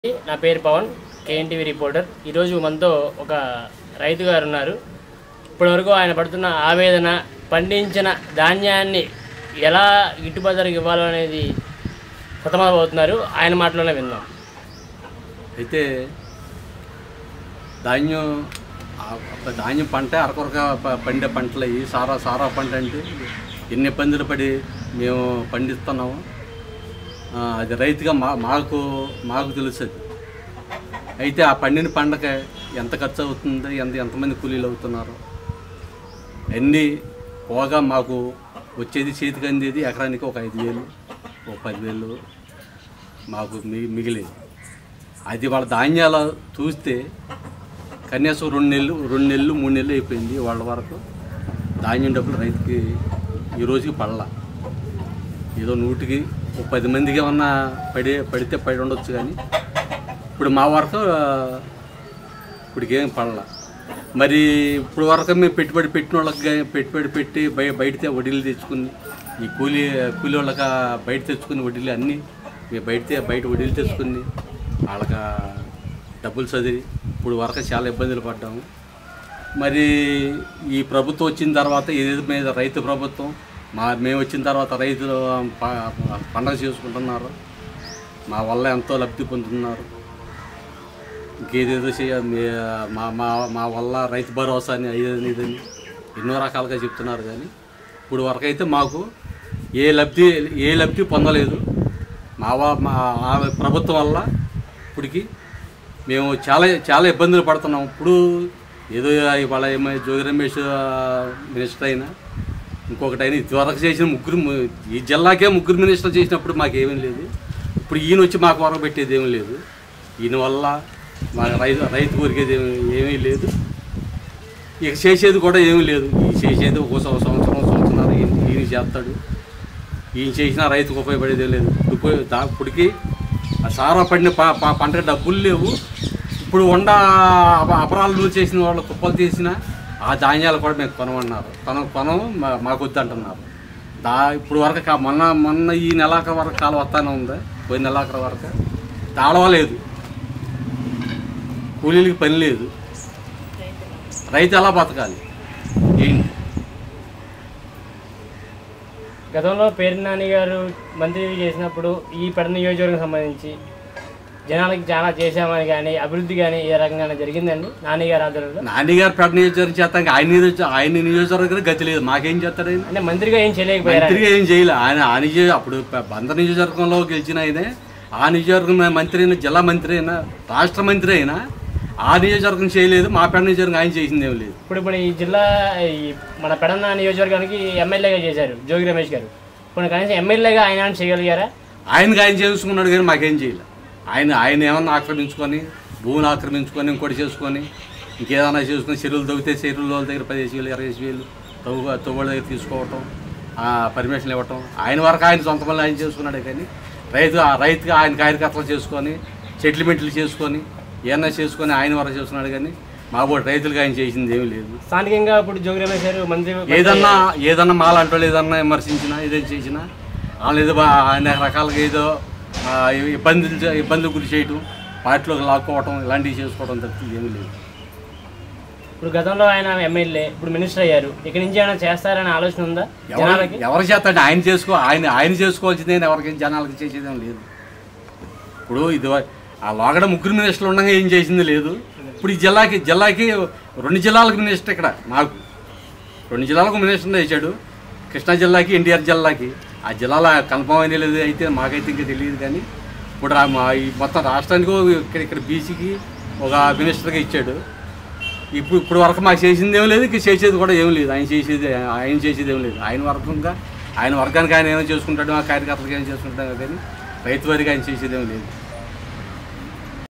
నా పేరు Pawan KNTV reporter ఈరోజు మనతో ఒక రైతు గారు ఉన్నారు ఇప్పటివరకు ఆయన పడుతున్న ఆవేదన పండించిన ధాన్యాన్ని ఎలా గిట్టుబాటు ధరకు ఇవ్వాలో అనేది అవుతున్నారు ఆయన మాటలోనే విందాం అయితే ధాన్యం ఆ ప- ధాన్యం పంట అరకొరక ప- పండే పంటలు అయ్యి సారా సారా పంట అంటే ఎన్ని ఇబ్బందులు పడి మేము పండిస్తున్నాము ఆ, అది రైతుగా మా మాకు మాకు తెలుసు అది అయితే ఆ పండిన పండగ ఎంత ఖర్చు అవుతుంది ఎంత ఎంతమంది కూలీలు అవుతున్నారు అన్నీ పోగా మాకు వచ్చేది చేతికి అందేది ఎకరానికి ఒక ఐదు వేలు ఒక పదివేలు మాకు మి మిగిలేది అది వాళ్ళ ధాన్యాలు చూస్తే కనీసం రెండు నెలలు రెండు నెలలు మూడు నెలలు అయిపోయింది వాళ్ళ వరకు ధాన్యం డబ్బులు రైతుకి ఈ రోజుకి పడలా ఏదో నూటికి ఒక పది మందికి ఏమన్నా పడి పడితే పడి ఉండొచ్చు కానీ ఇప్పుడు మా వరకు ఆ, ఇప్పటికేం పడలా మరి ఇప్పుడు వరకు మేము పెట్టుబడి పెట్టిన వాళ్ళకి గా- పెట్టుబడి పెట్టి బయ బయట వడ్డీలు తెచ్చుకుని ఈ కూలీ కూలీ వాళ్ళకి బయట తెచ్చుకుని వడ్డీలు అన్నీ మేము బయట బయట వడ్డీలు తెచ్చుకుని వాళ్ళకి డబ్బులు చదివి ఇప్పుడు వరకు చాలా ఇబ్బందులు పడ్డాము మరి ఈ ప్రభుత్వం వచ్చిన తర్వాత ఏదేది మీద రైతు ప్రభుత్వం మా మేము వచ్చిన తర్వాత రైతులు ప- పండగ చేసుకుంటున్నారు మా వల్ల ఎంతో లబ్ధి పొందుతున్నారు ఇంకేదేదో చేయ మీ- మా మా మా వల్ల రైతు భరోసా అని అయ్యేదని ఇదని ఎన్నో రకాలుగా చెప్తున్నారు కానీ ఇప్పుడు వరకు అయితే మాకు ఏ లబ్ధి ఏ లబ్ధి పొందలేదు మా వా- మా ఆ ప్రభుత్వం వల్ల ఇప్పటికి మేము చాలా చాలా ఇబ్బందులు పడుతున్నాం ఇప్పుడు ఏదో ఇవాళ ఏమో జోగి రమేష్ ఆ, మినిస్టర్ అయినా ఇంకొకటి అయినా ఇదివరకు చేసిన ముగ్గురు ము- ఈ జిల్లాకే ముగ్గురు మినిస్టర్ చేసినప్పుడు మాకేమీ లేదు ఇప్పుడు ఈయన వచ్చి మాకు వరకు పెట్టేది ఏమీ లేదు ఈయన వల్ల మా రైతు రైతు కోరికేది ఏమీ ఏమీ లేదు ఇక చేసేది కూడా ఏమీ లేదు ఈ చేసేది ఒక సంవ- సంవత్సరం సంవత్సరం ఈయన ఈయన చేస్తాడు ఈయన చేసిన రైతుకు ఉపయోగపడేది ఏం లేదు ఇప్పుడు దా ఇప్పటికి ఆ సారా పడిన ప- ప- పంటకు డబ్బులు లేవు ఇప్పుడు ఉండ అప- అపరాలు చేసిన వాళ్ళు కుప్పలు తీసిన ఆ ధాన్యాలు కూడా మేము కొనమన్నారు కొన కొనం మా- మాకు వద్దు అంటున్నారు దా ఇప్పుడు వరకు కా- మొన్న మొన్న ఈ నెలాఖరు వరకు కాలం వస్తానే ఉంది పోయిన నెలాఖరు వరకు తాళవలేదు కూలీలకి పని లేదు రైతు ఎలా బతకాలి ఏంటి గతంలో పేరు నాని గారు మంత్రి చేసినప్పుడు ఈ పెడ నియోజకవర్గం సంబంధించి జనాలకి చాలా చేశామని కానీ అభివృద్ధి కానీ ఏ రకంగా జరిగిందండి నాని గారి ఆధ్వర్యంలో నాన్నగారు పెద్ద నియోజకవర్గం చేస్తాం ఆయన నియోజక ఆయన నియోజకవర్గం గతి లేదు మాకేం చేస్తాడు ఆయన అంటే మంత్రిగా ఏం చేయలేకపోయారు మంత్రిగా ఏం చేయలే ఆయన ఆ నియోజక అప్పుడు ప- బందర్ నియోజకవర్గంలో గెలిచిన ఆయనే ఆ నియోజకవర్గం మంత్రి అయినా జిల్లా మంత్రి అయినా రాష్ట్ర మంత్రి అయినా ఆ నియోజకవర్గం చేయలేదు మా పెద్ద నియోజకవర్గం ఆయన చేసింది ఏం లేదు ఇప్పుడు ఇప్పుడు ఈ జిల్లా ఈ మన పెడన్న నియోజకవర్గానికి ఎమ్మెల్యేగా చేశారు జోగి రమేష్ గారు ఇప్పుడు కనీసం ఎమ్మెల్యేగా ఆయన ఏమైనా చేయగలిగారా ఆయనకి ఆయన చేసుకున్నాడు కానీ మాకేం చేయలే ఆయన ఆయన ఏమన్నా ఆక్రమించుకొని భూమిని ఆక్రమించుకొని ఇంకోటి చేసుకొని ఇంకేదైనా చేసుకుని చెరువులు తవ్వితే చెరువుల వాళ్ళ దగ్గర పదిహేను వేలు ఇరవై వేలు తవ్వు తవ్వుల దగ్గర తీసుకోవటం ఆ పర్మిషన్ ఇవ్వటం ఆయన వరకు ఆయన సొంత పనులు ఆయన చేసుకున్నాడే కానీ రైతు ఆ రైతుగా ఆయన కార్యకర్తలు చేసుకొని సెటిల్మెంట్లు చేసుకొని ఏమన్నా చేసుకొని ఆయన వరకు చేసుకున్నాడు కానీ మా బోటి రైతులుగా ఆయన చేసింది ఏమీ లేదు స్థానికంగా ఇప్పుడు జోగి రమేష్ గారు మంత్రి ఏదన్నా ఏదన్నా మాలాంటి వాళ్ళు ఏదన్నా విమర్శించినా ఏదైనా చేసినా వాళ్ళు ఏదో బా- అనేక రకాలుగా ఏదో ఆ, ఇబ్బందులు చే- ఇబ్బందులు గురి చేయటం పార్టీలోకి లాక్కోవటం ఇలాంటివి చేసుకోవడం తప్పితే ఏమీ లేదు ఇప్పుడు గతంలో ఆయన ఎమ్మెల్యే ఇప్పుడు మినిస్టర్ అయ్యారు ఇక్కడి నుంచి ఏమైనా చేస్తారనే ఆలోచన ఉందా జనాలకి ఎవరు ఎవరు చేస్తాడు ఆయన చేసుకో ఆయన ఆయన చేసుకోవాల్సిందే ఎవరికి జనాలకి చేసేదేం లేదు ఇప్పుడు ఇది వ- ఆ లోగడ ముగ్గురు మినిస్టర్లు ఉండగా ఏం చేసింది లేదు ఇప్పుడు ఈ జిల్లాకి జిల్లాకి రెండు జిల్లాలకు మినిస్టర్ ఇక్కడ మాకు రెండు జిల్లాలకు మినిస్టర్ వేసాడు కృష్ణా జిల్లాకి ఎన్టీఆర్ జిల్లాకి ఆ జిల్లాలో కన్ఫర్మ్ అయిన లేదు అయితే మాకైతే ఇంకా తెలియదు కానీ ఇప్పుడు రా- మా ఈ మొత్తం రాష్ట్రానికి ఇక్కడ ఇక్కడ బీసీకి ఒక మినిస్టర్గా ఇచ్చాడు ఇప్పుడు ఇప్పుడు వరకు మాకు చేసింది ఏం లేదు ఇంక చేసేది కూడా ఏం లేదు ఆయన చేసేది ఆయన చేసేది ఏం లేదు ఆయన వర్గంగా ఆయన వర్గానికి ఆయన ఏమో చేసుకుంటాడు ఆ కార్యకర్తలకు ఏం చేసుకుంటాడు కానీ రైతు వారికి ఆయన చేసేది ఏం లేదు